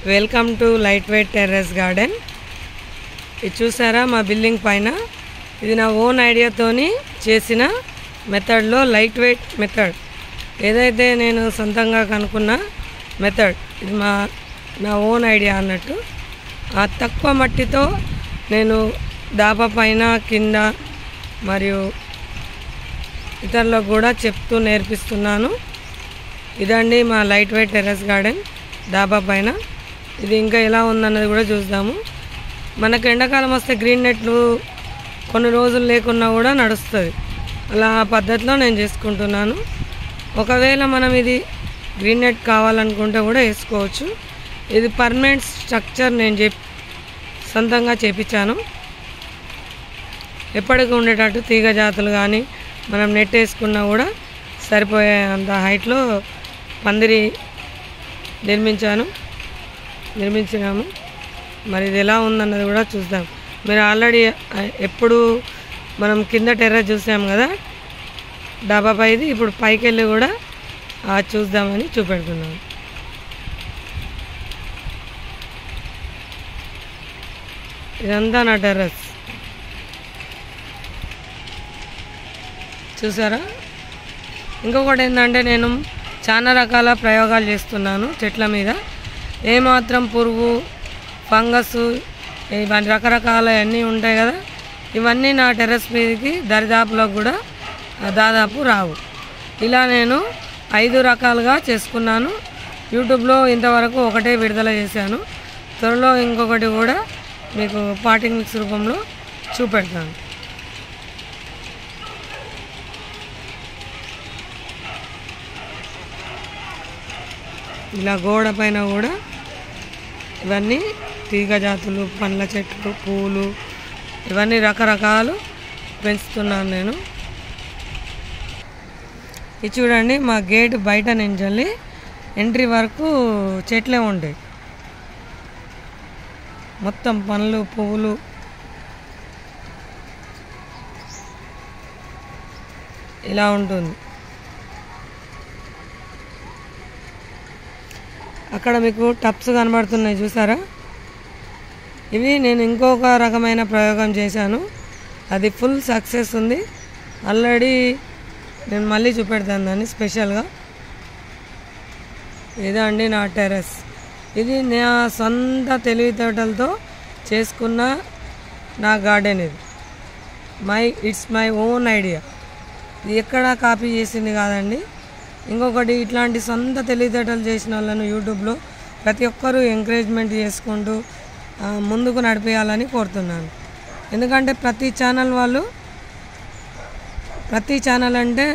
welcome to light weight terrace garden ఇది చూసారా మా బిల్డింగ్ పైన ఇది నా ఓన్ ఐడియాతోని చేసిన మెథడ్లో లైట్ వెయిట్ మెథడ్ ఏదైతే నేను సొంతంగా కనుక్కున్న మెథడ్ ఇది మా నా ఓన్ ఐడియా అన్నట్టు ఆ తక్కువ మట్టితో నేను దాప పైన కింద మరియు ఇతరులకు కూడా చెప్తూ నేర్పిస్తున్నాను ఇదండి మా లైట్ వెయిట్ టెర్రస్ గార్డెన్ డాబా పైన ఇది ఇంకా ఎలా ఉందన్నది కూడా చూద్దాము మనకు ఎండాకాలం వస్తే గ్రీన్ నెట్లు కొన్ని రోజులు లేకున్నా కూడా నడుస్తుంది అలా ఆ పద్ధతిలో నేను చేసుకుంటున్నాను ఒకవేళ మనం ఇది గ్రీన్ నెట్ కావాలనుకుంటే కూడా వేసుకోవచ్చు ఇది పర్మనెంట్ స్ట్రక్చర్ నేను చెప్ సొంతంగా చేపించాను ఎప్పటికీ ఉండేటట్టు తీగ జాతులు కానీ మనం నెట్ వేసుకున్నా కూడా సరిపోయే అంత హైట్లో పందిరి నిర్మించాను నిర్మించినాము మరి ఇది ఎలా ఉందన్నది కూడా చూద్దాం మీరు ఆల్రెడీ ఎప్పుడు మనం కింద టెర్రస్ చూసాం కదా డాబా పైది ఇప్పుడు పైకి వెళ్ళి కూడా ఆ చూద్దామని చూపెడుతున్నాను ఇదంతా నా టెర్రస్ చూసారా ఇంకొకటి ఏంటంటే నేను చాలా రకాల ప్రయోగాలు చేస్తున్నాను చెట్ల మీద ఏమాత్రం పురుగు ఫంగస్ ఇవన్నీ రకరకాల అన్నీ ఉంటాయి కదా ఇవన్నీ నా టెర్రస్ మీదకి దరిదాపులో కూడా దాదాపు రావు ఇలా నేను ఐదు రకాలుగా చేసుకున్నాను యూట్యూబ్లో ఇంతవరకు ఒకటే విడుదల చేశాను త్వరలో ఇంకొకటి కూడా మీకు పాటింగ్ మిక్స్ రూపంలో చూపెడతాను ఇలా గోడ పైన కూడా ఇవన్నీ తీగ జాతులు పండ్ల చెట్లు పూలు ఇవన్నీ రకరకాలు పెంచుతున్నాను నేను ఇది చూడండి మా గేట్ బయట నుంచి ఎంట్రీ వరకు చెట్లే ఉంటాయి మొత్తం పండ్లు పువ్వులు ఇలా ఉంటుంది అక్కడ మీకు టప్స్ కనబడుతున్నాయి చూసారా ఇవి నేను ఇంకొక రకమైన ప్రయోగం చేశాను అది ఫుల్ సక్సెస్ ఉంది ఆల్రెడీ నేను మళ్ళీ చూపెడతాను దాన్ని స్పెషల్గా ఇదే అండి నా టెర్రస్ ఇది నా సొంత తెలివితేటలతో చేసుకున్న నా గార్డెన్ ఇది my it's my own idea ఇది ఎక్కడా కాపీ చేసింది కాదండి ఇంకొకటి ఇట్లాంటి సొంత తెలివితేటలు చేసిన వాళ్ళను యూట్యూబ్లో ప్రతి ఒక్కరూ ఎంకరేజ్మెంట్ చేసుకుంటూ ఆ, ముందుకు నడిపేయాలని కోరుతున్నాను ఎందుకంటే ప్రతి ఛానల్ వాళ్ళు ప్రతి ఛానల్ అంటే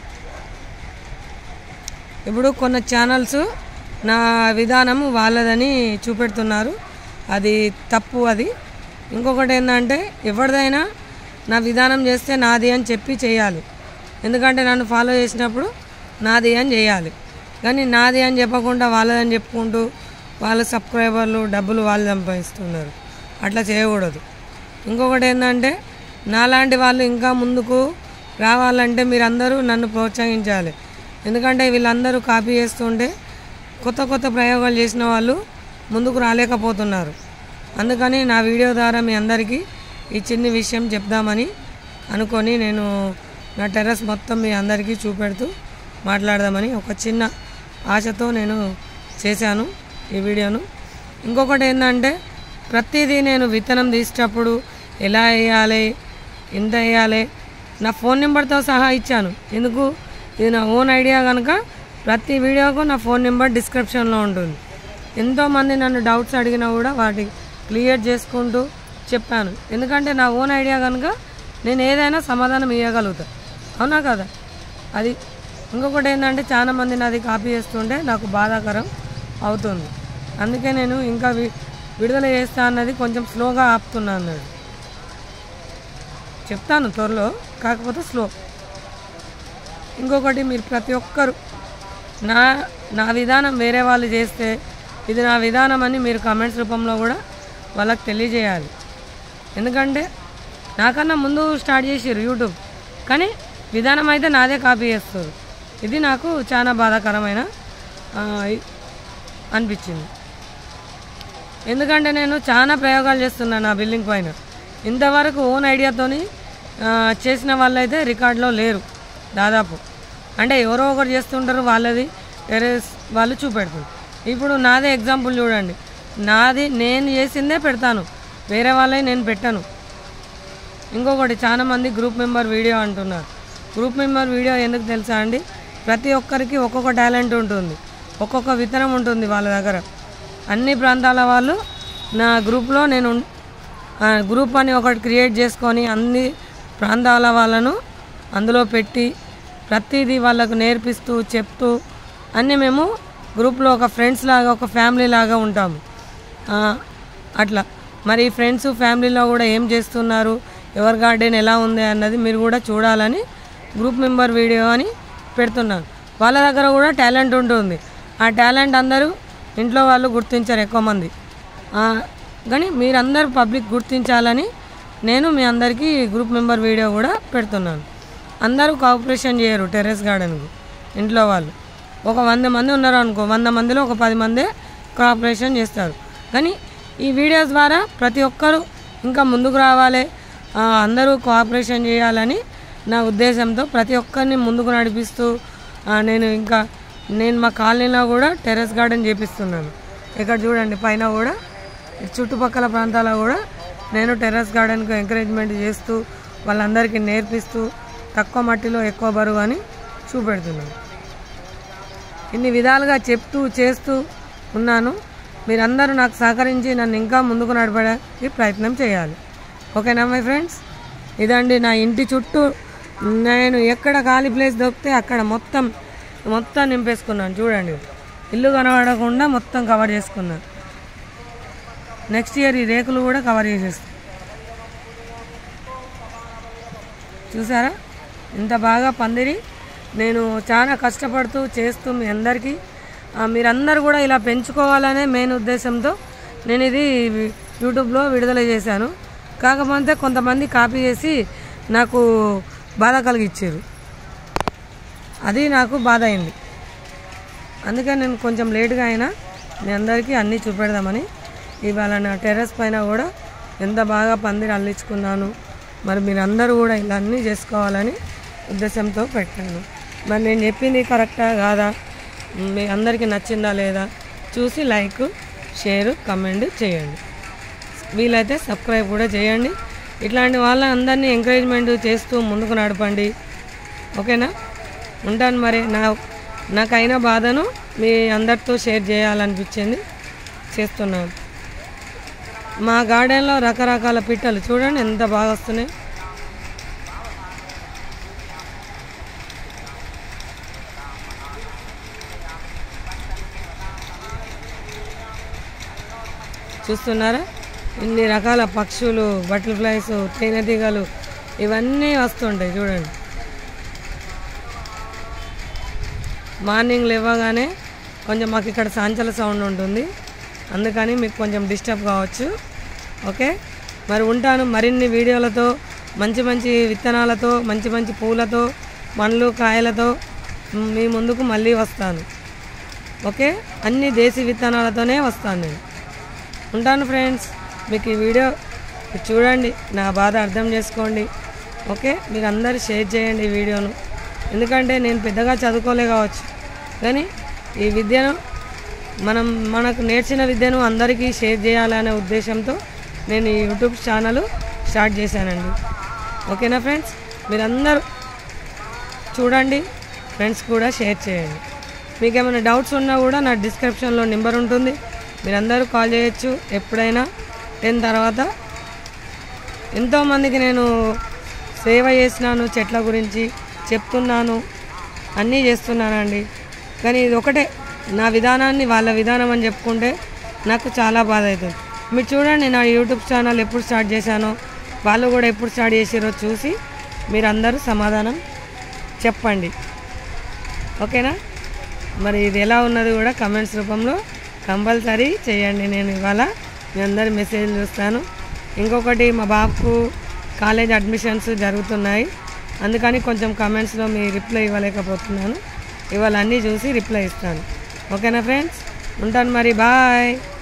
ఇప్పుడు కొన్ని ఛానల్స్ నా విధానం వాళ్ళదని చూపెడుతున్నారు అది తప్పు అది ఇంకొకటి ఏంటంటే ఎవరిదైనా నా విధానం చేస్తే నాది అని చెప్పి చేయాలి ఎందుకంటే నన్ను ఫాలో చేసినప్పుడు నాది అని చేయాలి కానీ నాది అని చెప్పకుండా వాళ్ళదని చెప్పుకుంటూ వాళ్ళ సబ్స్క్రైబర్లు డబ్బులు వాళ్ళు సంపాదిస్తున్నారు అట్లా చేయకూడదు ఇంకొకటి ఏంటంటే నాలాంటి వాళ్ళు ఇంకా ముందుకు రావాలంటే మీరందరూ నన్ను ప్రోత్సహించాలి ఎందుకంటే వీళ్ళందరూ కాపీ చేస్తుంటే కొత్త కొత్త ప్రయోగాలు చేసిన వాళ్ళు ముందుకు రాలేకపోతున్నారు అందుకని నా వీడియో ద్వారా మీ అందరికీ ఈ చిన్న విషయం చెప్దామని అనుకొని నేను నా టెర్రస్ మొత్తం మీ అందరికీ చూపెడుతూ మాట్లాడదామని ఒక చిన్న ఆశతో నేను చేశాను ఈ వీడియోను ఇంకొకటి ఏంటంటే ప్రతిదీ నేను విత్తనం తీసేటప్పుడు ఎలా వేయాలి ఎంత వేయాలి నా ఫోన్ నెంబర్తో సహా ఇచ్చాను ఎందుకు ఇది నా ఓన్ ఐడియా కనుక ప్రతి వీడియోకు నా ఫోన్ నెంబర్ డిస్క్రిప్షన్లో ఉంటుంది ఎంతోమంది నన్ను డౌట్స్ అడిగినా కూడా వాటి క్లియర్ చేసుకుంటూ చెప్పాను ఎందుకంటే నా ఓన్ ఐడియా కనుక నేను ఏదైనా సమాధానం ఇవ్వగలుగుతా అవునా కదా అది ఇంకొకటి ఏంటంటే చాలా మంది నాది కాపీ చేస్తుంటే నాకు బాధాకరం అవుతుంది అందుకే నేను ఇంకా వి- విడుదల చేస్తా అన్నది కొంచెం స్లోగా ఆపుతున్నా అన్నది చెప్తాను త్వరలో కాకపోతే స్లో ఇంకొకటి మీరు ప్రతి ఒక్కరు నా నా విధానం వేరే వాళ్ళు చేస్తే ఇది నా విధానం అని మీరు కామెంట్స్ రూపంలో కూడా వాళ్ళకి తెలియజేయాలి ఎందుకంటే నాకన్నా ముందు స్టార్ట్ చేసారు యూట్యూబ్ కానీ విధానం అయితే నాదే కాపీ చేస్తారు ఇది నాకు చాలా బాధాకరమైన ఆ, ఇ- అనిపించింది ఎందుకంటే నేను చాలా ప్రయోగాలు చేస్తున్నాను ఆ బిల్డింగ్ పైన ఇంతవరకు ఓన్ ఐడియాతోని ఆ, చేసిన వాళ్ళైతే రికార్డులో లేరు దాదాపు అంటే ఎవరో ఒకరు చేస్తుంటారు వాళ్ళది టెరెస్ వాళ్ళు చూపెడుతుంది ఇప్పుడు నాదే ఎగ్జాంపుల్ చూడండి నాది నేను చేసిందే పెడతాను వేరే వాళ్ళవి నేను పెట్టను ఇంకొకటి చాలా మంది గ్రూప్ మెంబర్ వీడియో అంటున్నారు గ్రూప్ మెంబర్ వీడియో ఎందుకు తెలుసా అండి ప్రతి ఒక్కరికి ఒక్కొక్క టాలెంట్ ఉంటుంది ఒక్కొక్క విత్తనం ఉంటుంది వాళ్ళ దగ్గర అన్ని ప్రాంతాల వాళ్ళు నా గ్రూప్లో నేను ఉన్- ఆ, గ్రూప్ అని ఒకటి క్రియేట్ చేసుకొని అన్ని ప్రాంతాల వాళ్ళను అందులో పెట్టి ప్రతిదీ వాళ్ళకు నేర్పిస్తూ చెప్తూ అన్నీ మేము గ్రూప్లో ఒక ఫ్రెండ్స్ లాగా ఒక ఫ్యామిలీ లాగా ఉంటాము ఆ, అట్లా మరి ఫ్రెండ్స్ ఫ్యామిలీలో కూడా ఏం చేస్తున్నారు ఎవరి గార్డెన్ ఎలా ఉంది అన్నది మీరు కూడా చూడాలని గ్రూప్ మెంబర్ వీడియో అని పెడుతున్నాను వాళ్ళ దగ్గర కూడా టాలెంట్ ఉంటుంది ఆ టాలెంట్ అందరూ ఇంట్లో వాళ్ళు గుర్తించరు ఎక్కువ మంది ఆ, కానీ మీరందరూ పబ్లిక్ గుర్తించాలని నేను మీ అందరికీ గ్రూప్ మెంబర్ వీడియో కూడా పెడుతున్నాను అందరూ కోఆపరేషన్ చేయరు టెర్రస్ గార్డెన్కు ఇంట్లో వాళ్ళు ఒక వంద మంది ఉన్నారు అనుకో వంద మందిలో ఒక పది మందే కోఆపరేషన్ చేస్తారు కానీ ఈ వీడియోస్ ద్వారా ప్రతి ఒక్కరూ ఇంకా ముందుకు రావాలి ఆ, అందరూ కోఆపరేషన్ చేయాలని నా ఉద్దేశంతో ప్రతి ఒక్కరిని ముందుకు నడిపిస్తూ ఆ, నేను ఇంకా నేను మా కాలనీలో కూడా టెర్రస్ గార్డెన్ చేపిస్తున్నాను ఇక్కడ చూడండి పైన కూడా ఇటు చుట్టుపక్కల ప్రాంతాల్లో కూడా నేను టెర్రస్ గార్డెన్కు ఎంకరేజ్మెంట్ చేస్తూ వాళ్ళందరికీ నేర్పిస్తూ తక్కువ మట్టిలో ఎక్కువ బరువు అని చూపెడుతున్నాను ఇన్ని విధాలుగా చెప్తూ చేస్తూ ఉన్నాను మీరందరూ నాకు సహకరించి నన్ను ఇంకా ముందుకు నడపడానికి ప్రయత్నం చేయాలి ఓకేనా మై ఫ్రెండ్స్ ఇదండి నా ఇంటి చుట్టూ నేను ఎక్కడ ఖాళీ ప్లేస్ దొరికితే అక్కడ మొత్తం మొత్తం నింపేసుకున్నాను చూడండి ఇల్లు కనబడకుండా మొత్తం కవర్ చేసుకున్నాను నెక్స్ట్ ఇయర్ ఈ రేకులు కూడా కవర్ చేసేస్తాను చూసారా ఇంత బాగా పందిరి నేను చాలా కష్టపడుతూ చేస్తూ మీ అందరికీ ఆ, మీరందరూ కూడా ఇలా పెంచుకోవాలనే మెయిన్ ఉద్దేశంతో నేను ఇది వి- యూట్యూబ్లో విడుదల చేశాను కాకపోతే కొంతమంది కాపీ చేసి నాకు బాధ కలిగించారు అది నాకు బాధ అయింది అందుకే నేను కొంచెం లేట్గా అయినా మీ అందరికీ అన్నీ చూపెడదామని ఇవాళ నా టెర్రస్ పైన కూడా ఎంత బాగా పందిరి అల్లించుకున్నాను మరి మీరందరూ కూడా ఇలా అన్నీ చేసుకోవాలని ఉద్దేశంతో పెట్టాను మరి నేను చెప్పింది కరెక్టా కాదా మీ అందరికీ నచ్చిందా లేదా చూసి లైక్ షేర్ కమెంట్ చేయండి వీలైతే సబ్స్క్రైబ్ కూడా చేయండి ఇట్లాంటి వాళ్ళందరినీ ఎంకరేజ్మెంట్ చేస్తూ ముందుకు నడపండి ఓకేనా ఉంటాను మరి నా నాకైన బాధను మీ అందరితో షేర్ చేయాలనిపించింది చేస్తున్నాను మా గార్డెన్లో రకరకాల పిట్టలు చూడండి ఎంత బాగా వస్తున్నాయి చూస్తున్నారా ఇన్ని రకాల పక్షులు బటర్ఫ్లైస్ తేనెటీగలు ఇవన్నీ వస్తుంటాయి చూడండి మార్నింగ్ లేవగానే కొంచెం మాకు ఇక్కడ సాంచల సౌండ్ ఉంటుంది అందుకని మీకు కొంచెం డిస్టర్బ్ కావచ్చు ఓకే మరి ఉంటాను మరిన్ని వీడియోలతో మంచి మంచి విత్తనాలతో మంచి మంచి పూలతో పండ్లు కాయలతో మీ ముందుకు మళ్ళీ వస్తాను ఓకే అన్ని దేశీ విత్తనాలతోనే వస్తాను నేను ఉంటాను ఫ్రెండ్స్ మీకు ఈ వీడియో చూడండి నా బాధ అర్థం చేసుకోండి ఓకే మీరు అందరు షేర్ చేయండి ఈ వీడియోను ఎందుకంటే నేను పెద్దగా చదువుకోలే కావచ్చు కానీ ఈ విద్యను మనం మనకు నేర్చిన విద్యను అందరికీ షేర్ చేయాలనే ఉద్దేశంతో నేను ఈ యూట్యూబ్ ఛానల్ స్టార్ట్ చేశానండి ఓకేనా ఫ్రెండ్స్ మీరందరూ చూడండి ఫ్రెండ్స్ కూడా షేర్ చేయండి మీకు ఏమైనా డౌట్స్ ఉన్నా కూడా నా డిస్క్రిప్షన్లో నెంబర్ ఉంటుంది మీరందరూ కాల్ చేయొచ్చు ఎప్పుడైనా టెన్ తర్వాత ఎంతోమందికి నేను సేవ చేసినాను చెట్ల గురించి చెప్తున్నాను అన్నీ చేస్తున్నానండి కానీ ఇది ఒకటే నా విధానాన్ని వాళ్ళ విధానం అని చెప్పుకుంటే నాకు చాలా బాధ అవుతుంది మీరు చూడండి నా యూట్యూబ్ ఛానల్ ఎప్పుడు స్టార్ట్ చేశానో వాళ్ళు కూడా ఎప్పుడు స్టార్ట్ చేసారో చూసి మీరు అందరూ సమాధానం చెప్పండి ఓకేనా మరి ఇది ఎలా ఉన్నది కూడా కమెంట్స్ రూపంలో కంపల్సరీ చేయండి నేను ఇవాళ మీ అందరి మెసేజ్ చూస్తాను ఇంకొకటి మా బాబుకు కాలేజ్ అడ్మిషన్స్ జరుగుతున్నాయి అందుకని కొంచెం కమెంట్స్లో మీ రిప్లై ఇవ్వలేకపోతున్నాను ఇవాళ అన్నీ చూసి రిప్లై ఇస్తాను ఓకేనా ఫ్రెండ్స్ ఉంటాను మరి బాయ్